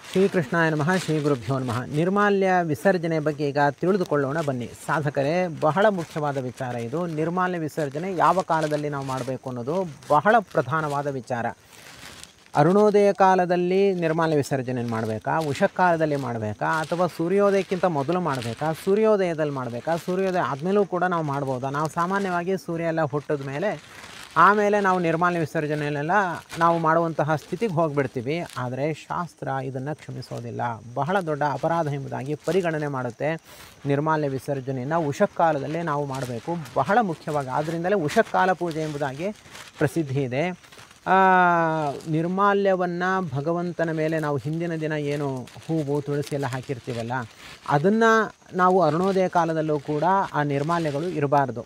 ಶ್ರೀಕೃಷ್ಣಾಯ ನಮಃ ಶ್ರೀ ಗುರುಭ್ಯೋ ನಮಃ ನಿರ್ಮಾಲ್ಯ ವಿಸರ್ಜನೆ ಬಗ್ಗೆ ಈಗ ತಿಳಿದುಕೊಳ್ಳೋಣ ಬನ್ನಿ ಸಾಧಕರೇ ಬಹಳ ಮುಖ್ಯವಾದ ವಿಚಾರ ಇದು ನಿರ್ಮಾಲ್ಯ ವಿಸರ್ಜನೆ ಯಾವ ಕಾಲದಲ್ಲಿ ನಾವು ಮಾಡಬೇಕು ಅನ್ನೋದು ಬಹಳ ಪ್ರಧಾನವಾದ ವಿಚಾರ ಅರುಣೋದಯ ಕಾಲದಲ್ಲಿ ನಿರ್ಮಾಲ್ಯ ವಿಸರ್ಜನೆ ಮಾಡಬೇಕಾ ಉಷಕಾಲದಲ್ಲಿ ಮಾಡಬೇಕಾ ಅಥವಾ ಸೂರ್ಯೋದಯಕ್ಕಿಂತ ಮೊದಲು ಮಾಡಬೇಕಾ ಸೂರ್ಯೋದಯದಲ್ಲಿ ಮಾಡಬೇಕಾ ಸೂರ್ಯೋದಯ ಆದಮೇಲೂ ಕೂಡ ನಾವು ಮಾಡ್ಬೋದಾ ನಾವು ಸಾಮಾನ್ಯವಾಗಿ ಸೂರ್ಯ ಎಲ್ಲ ಹುಟ್ಟಿದ ಮೇಲೆ ಆಮೇಲೆ ನಾವು ನಿರ್ಮಾಲ್ಯ ವಿಸರ್ಜನೆಯಲ್ಲೆಲ್ಲ ನಾವು ಮಾಡುವಂತಹ ಸ್ಥಿತಿಗೆ ಹೋಗಿಬಿಡ್ತೀವಿ ಆದರೆ ಶಾಸ್ತ್ರ ಇದನ್ನು ಕ್ಷಮಿಸೋದಿಲ್ಲ ಬಹಳ ದೊಡ್ಡ ಅಪರಾಧ ಎಂಬುದಾಗಿ ಪರಿಗಣನೆ ಮಾಡುತ್ತೆ ನಿರ್ಮಾಲ್ಯ ವಿಸರ್ಜನೆಯನ್ನು ಉಷಕ್ಕಾಲದಲ್ಲೇ ನಾವು ಮಾಡಬೇಕು ಬಹಳ ಮುಖ್ಯವಾಗಿ ಆದ್ದರಿಂದಲೇ ಉಷಕ್ಕಾಲ ಪೂಜೆ ಎಂಬುದಾಗಿ ಪ್ರಸಿದ್ಧಿ ಇದೆ ನಿರ್ಮಾಲ್ಯವನ್ನು ಭಗವಂತನ ಮೇಲೆ ನಾವು ಹಿಂದಿನ ದಿನ ಏನು ಹೂವು ತುಳಸಿ ಎಲ್ಲ ಹಾಕಿರ್ತೀವಲ್ಲ ಅದನ್ನು ನಾವು ಅರುಣೋದಯ ಕಾಲದಲ್ಲೂ ಕೂಡ ಆ ನಿರ್ಮಾಲ್ಯಗಳು ಇರಬಾರ್ದು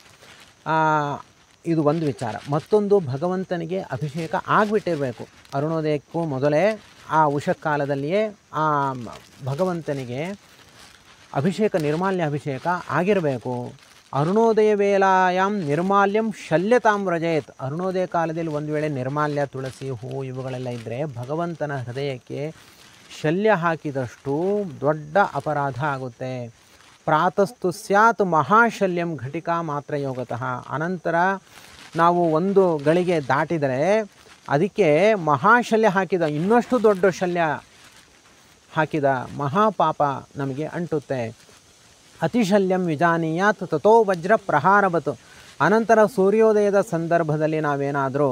ಇದು ಒಂದು ವಿಚಾರ ಮತ್ತೊಂದು ಭಗವಂತನಿಗೆ ಅಭಿಷೇಕ ಆಗಿಬಿಟ್ಟಿರಬೇಕು ಅರುಣೋದಯಕ್ಕೂ ಮೊದಲೇ ಆ ಉಷಕ್ಕಾಲದಲ್ಲಿಯೇ ಆ ಭಗವಂತನಿಗೆ ಅಭಿಷೇಕ ನಿರ್ಮಾಲ್ಯ ಅಭಿಷೇಕ ಆಗಿರಬೇಕು ಅರುಣೋದಯ ವೇಲಾಯಾಮ್ ನಿರ್ಮಾಲ್ಯಂ ಶಲ್ಯತಾಂ ವ್ರಜಯತ್ ಅರುಣೋದಯ ಕಾಲದಲ್ಲಿ ಒಂದು ವೇಳೆ ನಿರ್ಮಾಲ್ಯ ತುಳಸಿ ಹೂ ಇವುಗಳೆಲ್ಲ ಇದ್ದರೆ ಭಗವಂತನ ಹೃದಯಕ್ಕೆ ಶಲ್ಯ ಹಾಕಿದಷ್ಟು ದೊಡ್ಡ ಅಪರಾಧ ಆಗುತ್ತೆ ಪ್ರಾತಸ್ತು ಸ್ಯಾತ್ ಮಹಾಶಲ್ಯಂ ಘಟಿಕಾ ಮಾತ್ರ ಯೋಗತಃ ಅನಂತರ ನಾವು ಒಂದು ಗಳಿಗೆ ದಾಟಿದರೆ ಅದಕ್ಕೆ ಮಹಾಶಲ್ಯ ಹಾಕಿದ ಇನ್ನಷ್ಟು ದೊಡ್ಡ ಶಲ್ಯ ಹಾಕಿದ ಮಹಾಪಾಪ ನಮಗೆ ಅಂಟುತ್ತೆ ಅತಿಶಲ್ಯಂ ವಿಜಾನೀಯಾತ್ ತಥೋ ವಜ್ರ ಪ್ರಹಾರವತ್ತು ಅನಂತರ ಸೂರ್ಯೋದಯದ ಸಂದರ್ಭದಲ್ಲಿ ನಾವೇನಾದರೂ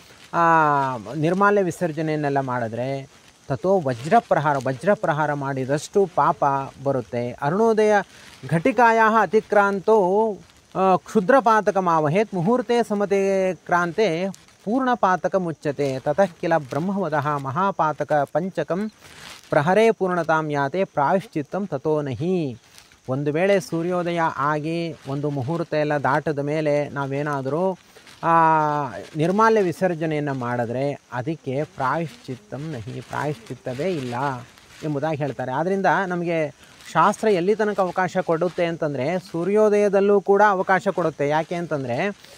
ನಿರ್ಮಾಲ್ಯ ವಿಸರ್ಜನೆಯನ್ನೆಲ್ಲ ಮಾಡಿದ್ರೆ ತಥೋ ವಜ್ರ ಪ್ರಹಾರ ವಜ್ರ ಪ್ರಹಾರ ಮಾಡಿದಷ್ಟು ಪಾಪ ಬರುತ್ತೆ ಅರುಣೋದಯ ಘಟಿಕಾಯ ಅತಿಕ್ರಾಂತೋ ಕ್ಷುದ್ರಪಾತಕ ಮಾವಹೇತ್ ಮುಹೂರ್ತೆ ಸಮತೆ ಕ್ರಾಂತೆ ಪೂರ್ಣಪಾತಕ ಮುಚ್ಚತೆ ತತಃ ಕಿಲ ಬ್ರಹ್ಮವದಃ ಮಹಾಪಾತಕ ಪಂಚಕಂ ಪ್ರಹರೇ ಪೂರ್ಣತಾಂ ಯಾತೆ ಪ್ರಾಯಶ್ಚಿತ್ತಂ ತಥೋ ನಹಿ ಒಂದು ವೇಳೆ ಸೂರ್ಯೋದಯ ಆಗಿ ಒಂದು ಮುಹೂರ್ತ ಎಲ್ಲ ದಾಟದ ಮೇಲೆ ನಾವೇನಾದರೂ ನಿರ್ಮಾಲ್ಯ ವಿಸರ್ಜನೆಯನ್ನು ಮಾಡಿದ್ರೆ ಅದಕ್ಕೆ ಪ್ರಾಯಶ್ಚಿತ್ತಂ ನಹಿ ಪ್ರಾಯಶ್ಚಿತ್ತವೇ ಇಲ್ಲ ಎಂಬುದಾಗಿ ಹೇಳ್ತಾರೆ ಆದ್ದರಿಂದ ನಮಗೆ ಶಾಸ್ತ್ರ ಎಲ್ಲಿ ತನಕ ಅವಕಾಶ ಕೊಡುತ್ತೆ ಅಂತಂದರೆ ಸೂರ್ಯೋದಯದಲ್ಲೂ ಕೂಡ ಅವಕಾಶ ಕೊಡುತ್ತೆ ಯಾಕೆ ಅಂತಂದರೆ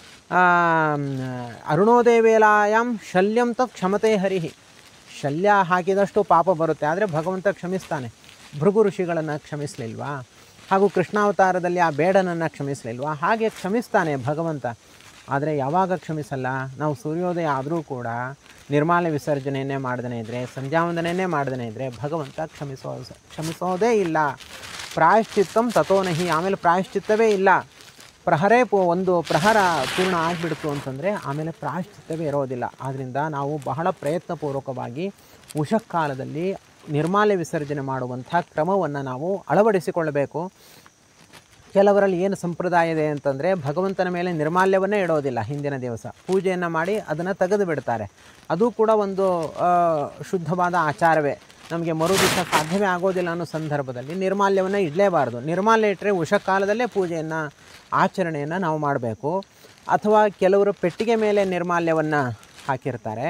ಅರುಣೋದಯ ವೇಲಾಯಾಮ್ ಶಲ್ಯಂ ತತ್ ಕ್ಷಮತೆ ಹರಿಹಿ ಶಲ್ಯ ಹಾಕಿದಷ್ಟು ಪಾಪ ಬರುತ್ತೆ ಆದರೆ ಭಗವಂತ ಕ್ಷಮಿಸ್ತಾನೆ ಭೃಗು ಋಷಿಗಳನ್ನು ಕ್ಷಮಿಸಲಿಲ್ವಾ ಹಾಗೂ ಕೃಷ್ಣಾವತಾರದಲ್ಲಿ ಆ ಬೇಡನನ್ನು ಕ್ಷಮಿಸಲಿಲ್ವಾ ಹಾಗೆ ಕ್ಷಮಿಸ್ತಾನೆ ಭಗವಂತ ಆದರೆ ಯಾವಾಗ ಕ್ಷಮಿಸಲ್ಲ ನಾವು ಸೂರ್ಯೋದಯ ಆದರೂ ಕೂಡ ನಿರ್ಮಾಲ್ಯ ವಿಸರ್ಜನೆಯನ್ನೇ ಮಾಡ್ದೇ ಇದ್ದರೆ ಸಂಧ್ಯಾವಂದನೆಯೇ ಮಾಡ್ದೇ ಇದ್ದರೆ ಭಗವಂತ ಕ್ಷಮಿಸೋ ಕ್ಷಮಿಸೋದೇ ಇಲ್ಲ ಪ್ರಾಯಶ್ಚಿತ್ತಂ ತಥೋನಹಿ ಆಮೇಲೆ ಪ್ರಾಯಶ್ಚಿತ್ತವೇ ಇಲ್ಲ ಪ್ರಹರೇ ಪು ಒಂದು ಪ್ರಹರ ಪೂರ್ಣ ಆಗಿಬಿಡ್ತು ಅಂತಂದರೆ ಆಮೇಲೆ ಪ್ರಾಯಶ್ಚಿತ್ತವೇ ಇರೋದಿಲ್ಲ ಆದ್ದರಿಂದ ನಾವು ಬಹಳ ಪ್ರಯತ್ನಪೂರ್ವಕವಾಗಿ ಉಷಕ್ಕಾಲದಲ್ಲಿ ನಿರ್ಮಾಲ್ಯ ವಿಸರ್ಜನೆ ಮಾಡುವಂಥ ಕ್ರಮವನ್ನು ನಾವು ಅಳವಡಿಸಿಕೊಳ್ಳಬೇಕು ಕೆಲವರಲ್ಲಿ ಏನು ಸಂಪ್ರದಾಯ ಇದೆ ಅಂತಂದರೆ ಭಗವಂತನ ಮೇಲೆ ನಿರ್ಮಾಲ್ಯವನ್ನೇ ಇಡೋದಿಲ್ಲ ಹಿಂದಿನ ದಿವಸ ಪೂಜೆಯನ್ನು ಮಾಡಿ ಅದನ್ನು ತೆಗೆದು ಬಿಡ್ತಾರೆ ಅದು ಕೂಡ ಒಂದು ಶುದ್ಧವಾದ ಆಚಾರವೇ ನಮಗೆ ಮರು ದಿವಸ ಸಾಧ್ಯವೇ ಆಗೋದಿಲ್ಲ ಅನ್ನೋ ಸಂದರ್ಭದಲ್ಲಿ ನಿರ್ಮಾಲ್ಯವನ್ನು ಇಡಲೇಬಾರ್ದು ನಿರ್ಮಾಲ್ಯ ಇಟ್ಟರೆ ಉಷಕಾಲದಲ್ಲೇ ಪೂಜೆಯನ್ನು ಆಚರಣೆಯನ್ನು ನಾವು ಮಾಡಬೇಕು ಅಥವಾ ಕೆಲವರು ಪೆಟ್ಟಿಗೆ ಮೇಲೆ ನಿರ್ಮಾಲ್ಯವನ್ನು ಹಾಕಿರ್ತಾರೆ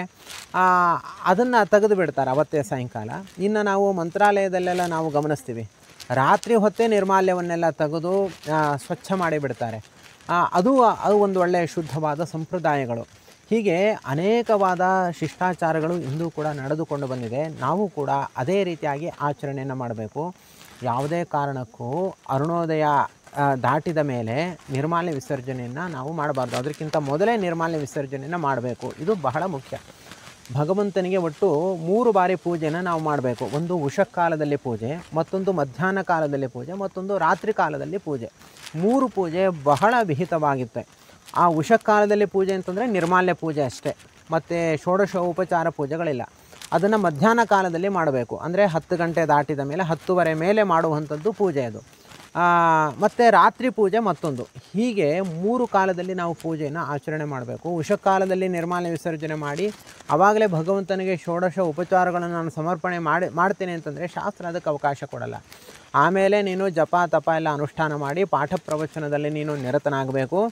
ಅದನ್ನು ತೆಗೆದು ಬಿಡ್ತಾರೆ ಅವತ್ತೇ ಸಾಯಂಕಾಲ ಇನ್ನು ನಾವು ಮಂತ್ರಾಲಯದಲ್ಲೆಲ್ಲ ನಾವು ಗಮನಿಸ್ತೀವಿ ರಾತ್ರಿ ಹೊತ್ತೇ ನಿರ್ಮಾಲ್ಯವನ್ನೆಲ್ಲ ತೆಗೆದು ಸ್ವಚ್ಛ ಮಾಡಿಬಿಡ್ತಾರೆ ಅದು ಅದು ಒಂದು ಒಳ್ಳೆಯ ಶುದ್ಧವಾದ ಸಂಪ್ರದಾಯಗಳು ಹೀಗೆ ಅನೇಕವಾದ ಶಿಷ್ಟಾಚಾರಗಳು ಇಂದು ಕೂಡ ನಡೆದುಕೊಂಡು ಬಂದಿದೆ ನಾವು ಕೂಡ ಅದೇ ರೀತಿಯಾಗಿ ಆಚರಣೆಯನ್ನು ಮಾಡಬೇಕು ಯಾವುದೇ ಕಾರಣಕ್ಕೂ ಅರುಣೋದಯ ದಾಟಿದ ಮೇಲೆ ನಿರ್ಮಾಲ್ಯ ವಿಸರ್ಜನೆಯನ್ನು ನಾವು ಮಾಡಬಾರ್ದು ಅದಕ್ಕಿಂತ ಮೊದಲೇ ನಿರ್ಮಾಲ್ಯ ವಿಸರ್ಜನೆಯನ್ನು ಮಾಡಬೇಕು ಇದು ಬಹಳ ಮುಖ್ಯ ಭಗವಂತನಿಗೆ ಒಟ್ಟು ಮೂರು ಬಾರಿ ಪೂಜೆಯನ್ನು ನಾವು ಮಾಡಬೇಕು ಒಂದು ಉಷಕ್ಕಾಲದಲ್ಲಿ ಪೂಜೆ ಮತ್ತೊಂದು ಮಧ್ಯಾಹ್ನ ಕಾಲದಲ್ಲಿ ಪೂಜೆ ಮತ್ತೊಂದು ರಾತ್ರಿ ಕಾಲದಲ್ಲಿ ಪೂಜೆ ಮೂರು ಪೂಜೆ ಬಹಳ ವಿಹಿತವಾಗಿತ್ತೆ ಆ ಉಷಕ್ಕಾಲದಲ್ಲಿ ಪೂಜೆ ಅಂತಂದರೆ ನಿರ್ಮಾಲ್ಯ ಪೂಜೆ ಅಷ್ಟೇ ಮತ್ತು ಷೋಡಶ ಉಪಚಾರ ಪೂಜೆಗಳಿಲ್ಲ ಅದನ್ನು ಮಧ್ಯಾಹ್ನ ಕಾಲದಲ್ಲಿ ಮಾಡಬೇಕು ಅಂದರೆ ಹತ್ತು ಗಂಟೆ ದಾಟಿದ ಮೇಲೆ ಹತ್ತುವರೆ ಮೇಲೆ ಮಾಡುವಂಥದ್ದು ಪೂಜೆ ಅದು ಮತ್ತು ರಾತ್ರಿ ಪೂಜೆ ಮತ್ತೊಂದು ಹೀಗೆ ಮೂರು ಕಾಲದಲ್ಲಿ ನಾವು ಪೂಜೆಯನ್ನು ಆಚರಣೆ ಮಾಡಬೇಕು ಉಷಕಾಲದಲ್ಲಿ ನಿರ್ಮಾಲ್ಯ ವಿಸರ್ಜನೆ ಮಾಡಿ ಆವಾಗಲೇ ಭಗವಂತನಿಗೆ ಷೋಡಶ ಉಪಚಾರಗಳನ್ನು ನಾನು ಸಮರ್ಪಣೆ ಮಾಡಿ ಮಾಡ್ತೇನೆ ಅಂತಂದರೆ ಶಾಸ್ತ್ರ ಅದಕ್ಕೆ ಅವಕಾಶ ಕೊಡಲ್ಲ ಆಮೇಲೆ ನೀನು ಜಪ ತಪ ಎಲ್ಲ ಅನುಷ್ಠಾನ ಮಾಡಿ ಪಾಠ ಪ್ರವಚನದಲ್ಲಿ ನೀನು ನಿರತನಾಗಬೇಕು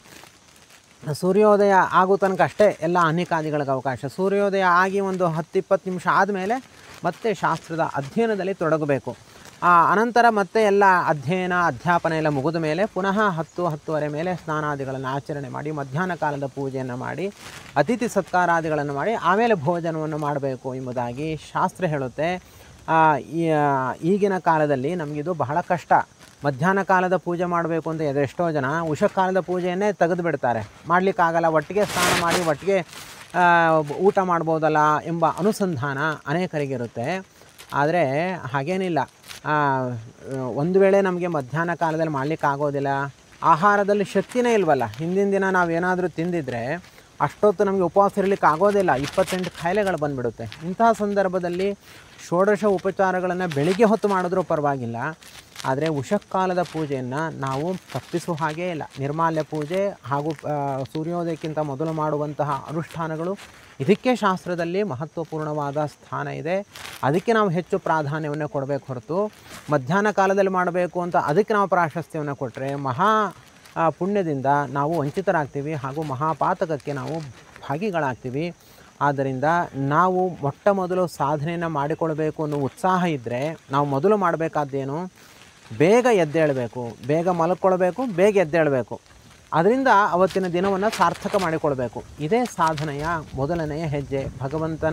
ಸೂರ್ಯೋದಯ ಆಗೋ ತನಕ ಅಷ್ಟೇ ಎಲ್ಲ ಅನೇಕಾದಿಗಳಿಗೆ ಅವಕಾಶ ಸೂರ್ಯೋದಯ ಆಗಿ ಒಂದು ಹತ್ತು ಇಪ್ಪತ್ತು ನಿಮಿಷ ಆದಮೇಲೆ ಮತ್ತೆ ಶಾಸ್ತ್ರದ ಅಧ್ಯಯನದಲ್ಲಿ ತೊಡಗಬೇಕು ಅನಂತರ ಮತ್ತೆ ಎಲ್ಲ ಅಧ್ಯಯನ ಅಧ್ಯಾಪನ ಎಲ್ಲ ಮುಗಿದ ಮೇಲೆ ಪುನಃ ಹತ್ತು ಹತ್ತುವರೆ ಮೇಲೆ ಸ್ನಾನಾದಿಗಳನ್ನು ಆಚರಣೆ ಮಾಡಿ ಮಧ್ಯಾಹ್ನ ಕಾಲದ ಪೂಜೆಯನ್ನು ಮಾಡಿ ಅತಿಥಿ ಸತ್ಕಾರಾದಿಗಳನ್ನು ಮಾಡಿ ಆಮೇಲೆ ಭೋಜನವನ್ನು ಮಾಡಬೇಕು ಎಂಬುದಾಗಿ ಶಾಸ್ತ್ರ ಹೇಳುತ್ತೆ ಆ, ಈ- ಆ, ಈಗಿನ ಕಾಲದಲ್ಲಿ ನಮಗಿದು ಬಹಳ ಕಷ್ಟ ಮಧ್ಯಾಹ್ನ ಕಾಲದ ಪೂಜೆ ಮಾಡಬೇಕು ಅಂತ ಇದೆ ಎಷ್ಟೋ ಜನ ಉಷ ಕಾಲದ ಪೂಜೆಯನ್ನೇ ತೆಗೆದು ಬಿಡ್ತಾರೆ ಮಾಡಲಿಕ್ಕಾಗಲ್ಲ ಒಟ್ಟಿಗೆ ಸ್ನಾನ ಮಾಡಿ ಒಟ್ಟಿಗೆ ಆ, ಊಟ ಮಾಡ್ಬೋದಲ್ಲ ಎಂಬ ಅನುಸಂಧಾನ ಅನೇಕರಿಗಿರುತ್ತೆ ಆದರೆ ಹಾಗೇನಿಲ್ಲ ಆ, ಒಂದು ವೇಳೆ ನಮಗೆ ಮಧ್ಯಾಹ್ನ ಕಾಲದಲ್ಲಿ ಮಾಡಲಿಕ್ಕಾಗೋದಿಲ್ಲ ಆಹಾರದಲ್ಲಿ ಶಕ್ತಿನೇ ಇಲ್ವಲ್ಲ ಹಿಂದಿನ ದಿನ ನಾವೇನಾದರೂ ತಿಂದಿದ್ರೆ ಅಷ್ಟೊತ್ತು ನಮಗೆ ಉಪವಾಸ ಇರಲಿಕ್ಕೆ ಆಗೋದಿಲ್ಲ ಇಪ್ಪತ್ತೆಂಟು ಕಾಯಿಲೆಗಳು ಬಂದುಬಿಡುತ್ತೆ ಇಂತಹ ಸಂದರ್ಭದಲ್ಲಿ ಷೋಡಶ ಉಪಚಾರಗಳನ್ನು ಬೆಳಿಗ್ಗೆ ಹೊತ್ತು ಮಾಡಿದ್ರೂ ಪರವಾಗಿಲ್ಲ ಆದರೆ ಉಷಕ್ಕಾಲದ ಪೂಜೆಯನ್ನು ನಾವು ತಪ್ಪಿಸುವ ಹಾಗೇ ಇಲ್ಲ ನಿರ್ಮಾಲ್ಯ ಪೂಜೆ ಹಾಗೂ ಆ, ಸೂರ್ಯೋದಯಕ್ಕಿಂತ ಮೊದಲು ಮಾಡುವಂತಹ ಅನುಷ್ಠಾನಗಳು ಇದಕ್ಕೆ ಶಾಸ್ತ್ರದಲ್ಲಿ ಮಹತ್ವಪೂರ್ಣವಾದ ಸ್ಥಾನ ಇದೆ ಅದಕ್ಕೆ ನಾವು ಹೆಚ್ಚು ಪ್ರಾಧಾನ್ಯವನ್ನು ಕೊಡಬೇಕು ಹೊರತು ಮಧ್ಯಾಹ್ನ ಕಾಲದಲ್ಲಿ ಮಾಡಬೇಕು ಅಂತ ಅದಕ್ಕೆ ನಾವು ಪ್ರಾಶಸ್ತ್ಯವನ್ನು ಕೊಟ್ಟರೆ ಮಹಾ ಆ, ಪುಣ್ಯದಿಂದ ನಾವು ವಂಚಿತರಾಗ್ತೀವಿ ಹಾಗೂ ಮಹಾಪಾತಕಕ್ಕೆ ನಾವು ಭಾಗಿಗಳಾಗ್ತೀವಿ ಆದ್ದರಿಂದ ನಾವು ಮೊಟ್ಟ ಮೊದಲು ಸಾಧನೆಯನ್ನು ಮಾಡಿಕೊಳ್ಬೇಕು ಅನ್ನೋ ಉತ್ಸಾಹ ಇದ್ದರೆ ನಾವು ಮೊದಲು ಮಾಡಬೇಕಾದ್ದೇನು ಬೇಗ ಎದ್ದೇಳಬೇಕು ಬೇಗ ಮಲ್ಕೊಳ್ಬೇಕು ಬೇಗ ಎದ್ದೇಳಬೇಕು ಅದರಿಂದ ಅವತ್ತಿನ ದಿನವನ್ನು ಸಾರ್ಥಕ ಮಾಡಿಕೊಳ್ಬೇಕು ಇದೇ ಸಾಧನೆಯ ಮೊದಲನೆಯ ಹೆಜ್ಜೆ ಭಗವಂತನ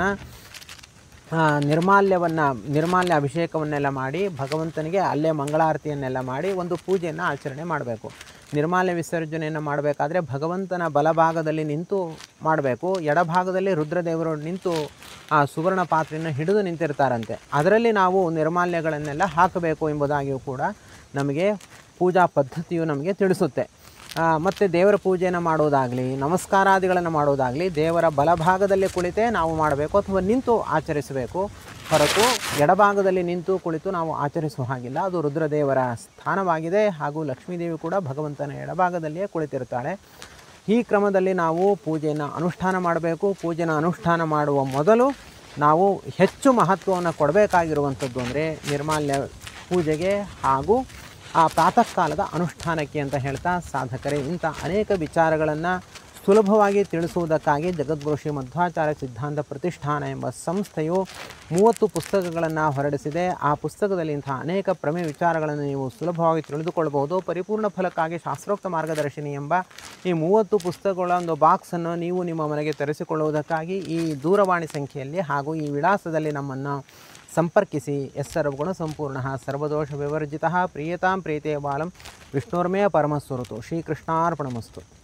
ಆ, ನಿರ್ಮಾಲ್ಯವನ್ನು ನಿರ್ಮಾಲ್ಯ ಅಭಿಷೇಕವನ್ನೆಲ್ಲ ಮಾಡಿ ಭಗವಂತನಿಗೆ ಅಲ್ಲೇ ಮಂಗಳಾರತಿಯನ್ನೆಲ್ಲ ಮಾಡಿ ಒಂದು ಪೂಜೆಯನ್ನು ಆಚರಣೆ ಮಾಡಬೇಕು ನಿರ್ಮಾಲ್ಯ ವಿಸರ್ಜನೆಯನ್ನು ಮಾಡಬೇಕಾದ್ರೆ ಭಗವಂತನ ಬಲಭಾಗದಲ್ಲಿ ನಿಂತು ಮಾಡಬೇಕು ಎಡಭಾಗದಲ್ಲಿ ರುದ್ರದೇವರು ನಿಂತು ಆ ಸುವರ್ಣ ಪಾತ್ರೆಯನ್ನು ಹಿಡಿದು ನಿಂತಿರ್ತಾರಂತೆ ಅದರಲ್ಲಿ ನಾವು ನಿರ್ಮಾಲ್ಯಗಳನ್ನೆಲ್ಲ ಹಾಕಬೇಕು ಎಂಬುದಾಗಿಯೂ ಕೂಡ ನಮಗೆ ಪೂಜಾ ಪದ್ಧತಿಯು ನಮಗೆ ತಿಳಿಸುತ್ತೆ ಮತ್ತು ದೇವರ ಪೂಜೆಯನ್ನು ಮಾಡೋದಾಗಲಿ ನಮಸ್ಕಾರಾದಿಗಳನ್ನು ಮಾಡೋದಾಗಲಿ ದೇವರ ಬಲಭಾಗದಲ್ಲಿ ಕುಳಿತೇ ನಾವು ಮಾಡಬೇಕು ಅಥವಾ ನಿಂತು ಆಚರಿಸಬೇಕು ಹೊರತು ಎಡಭಾಗದಲ್ಲಿ ನಿಂತು ಕುಳಿತು ನಾವು ಆಚರಿಸುವ ಹಾಗಿಲ್ಲ ಅದು ರುದ್ರದೇವರ ಸ್ಥಾನವಾಗಿದೆ ಹಾಗೂ ಲಕ್ಷ್ಮೀದೇವಿ ಕೂಡ ಭಗವಂತನ ಎಡಭಾಗದಲ್ಲಿಯೇ ಕುಳಿತಿರ್ತಾಳೆ ಈ ಕ್ರಮದಲ್ಲಿ ನಾವು ಪೂಜೆಯನ್ನು ಅನುಷ್ಠಾನ ಮಾಡಬೇಕು ಪೂಜೆನ ಅನುಷ್ಠಾನ ಮಾಡುವ ಮೊದಲು ನಾವು ಹೆಚ್ಚು ಮಹತ್ವವನ್ನು ಕೊಡಬೇಕಾಗಿರುವಂಥದ್ದು ಅಂದರೆ ನಿರ್ಮಾಲ್ಯ ಪೂಜೆಗೆ ಹಾಗೂ ಆ ಪ್ರಾತಃ ಕಾಲದ ಅನುಷ್ಠಾನಕ್ಕೆ ಅಂತ ಹೇಳ್ತಾ ಸಾಧಕರೇ ಇಂಥ ಅನೇಕ ವಿಚಾರಗಳನ್ನು ಸುಲಭವಾಗಿ ತಿಳಿಸುವುದಕ್ಕಾಗಿ ಜಗದ್ಗುರು ಶ್ರೀ ಮಧ್ವಾಚಾರ್ಯ ಸಿದ್ಧಾಂತ ಪ್ರತಿಷ್ಠಾನ ಎಂಬ ಸಂಸ್ಥೆಯು ಮೂವತ್ತು ಪುಸ್ತಕಗಳನ್ನು ಹೊರಡಿಸಿದೆ ಆ ಪುಸ್ತಕದಲ್ಲಿ ಇಂಥ ಅನೇಕ ಪ್ರಮೇ ವಿಚಾರಗಳನ್ನು ನೀವು ಸುಲಭವಾಗಿ ತಿಳಿದುಕೊಳ್ಬಹುದು ಪರಿಪೂರ್ಣ ಫಲಕ್ಕಾಗಿ ಶಾಸ್ತ್ರೋಕ್ತ ಮಾರ್ಗದರ್ಶಿನಿ ಎಂಬ ಈ ಮೂವತ್ತು ಪುಸ್ತಕಗಳ ಒಂದು ಬಾಕ್ಸನ್ನು ನೀವು ನಿಮ್ಮ ಮನೆಗೆ ತರಿಸಿಕೊಳ್ಳುವುದಕ್ಕಾಗಿ ಈ ದೂರವಾಣಿ ಸಂಖ್ಯೆಯಲ್ಲಿ ಹಾಗೂ ಈ ವಿಳಾಸದಲ್ಲಿ ನಮ್ಮನ್ನು ಸಂಪರ್ಕಿಸಿ ಎಸ್ ಸರ್ವಗುಣ ಸಂಪೂರ್ಣ ಸರ್ವದೋಷ ವಿವರ್ಜಿತ ಪ್ರಿಯತಾಂ ಪ್ರೀತೆ ಬಾಲಂ ವಿಷ್ಣುರ್ಮೇ ಪರಮಸ್ವರುತು ಶ್ರೀಕೃಷ್ಣಾರ್ಪಣಮಸ್ತು